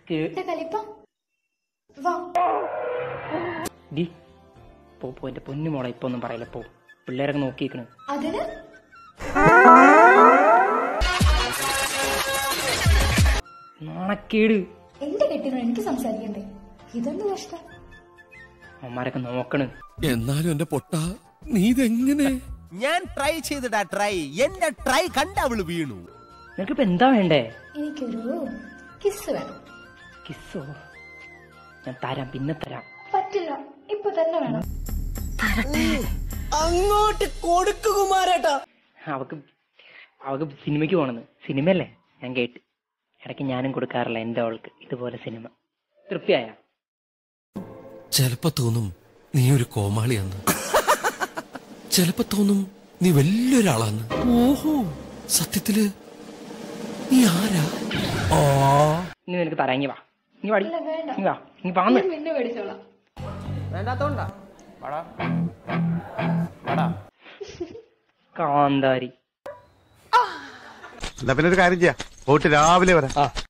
കേ- എന്റെ കലിപ്പ വാ ഡി പോ പോ എന്റെ പൊന്നു മോളെ ഇപ്പൊ ഒന്നും പറയില്ല പോ പിള്ളേരൊക്കെ നോക്കിയിരിക്കണ് അതിന് നാണക്കേട് എന്റെ കെട്ടിനോ എനിക്ക് സംസാരിക്കണ്ടേ ഇതൊന്നും കഷ്ടം അമ്മമാരൊക്കെ നോക്കണ് എന്നാലും എന്റെ പൊട്ട നീ ഇതെങ്ങനെ ഞാൻ ട്രൈ ചെയ്തിടാ ട്രൈ എന്റെ ട്രൈ കണ്ട അവള് വീണു നിനക്കിപ്പോ എന്താ വേണ്ടേ എനിക്കൊരു കിസ് വേണം കിസ്സോ ഞാൻ തരാം പിന്നെ തരാം പറ്റില്ല ഇപ്പൊ തന്നെ വേണം അങ്ങോട്ട് കൊടുക്കു കുമാരേട്ടാ അവക്ക് അവക്ക് സിനിമയ്ക്ക് പോണെന്ന് സിനിമയല്ലേ ഞാൻ കേട്ട് ഇടയ്ക്ക് ഞാനും കൊടുക്കാറില്ല എന്റെ അവൾക്ക് ഇതുപോലെ സിനിമ തൃപ്തിയായ ചെലപ്പോ തോന്നും നീ ഒരു കോമാളിയാന്ന് ചെലപ്പോ തോന്നും നീ വലിയൊരാളാന്ന് ഓഹോ സത്യത്തില് നീ ആരാ ആ ഇനി നിനക്ക് തരാം ഇങ്ങി വാ ഇനി വാടി ഇല്ല വേണ്ട ഇനി വാ ഇനി വാന്ന് ഞാൻ പിന്നെ മേടിച്ചോളാം വേണ്ടാത്തോണ്ടാ വാടാ വാടാ കാന്താരി എന്നാ പിന്നെ ഒരു കാര്യം ചെയ്യാം പോയിട്ട് രാവിലെ വരാം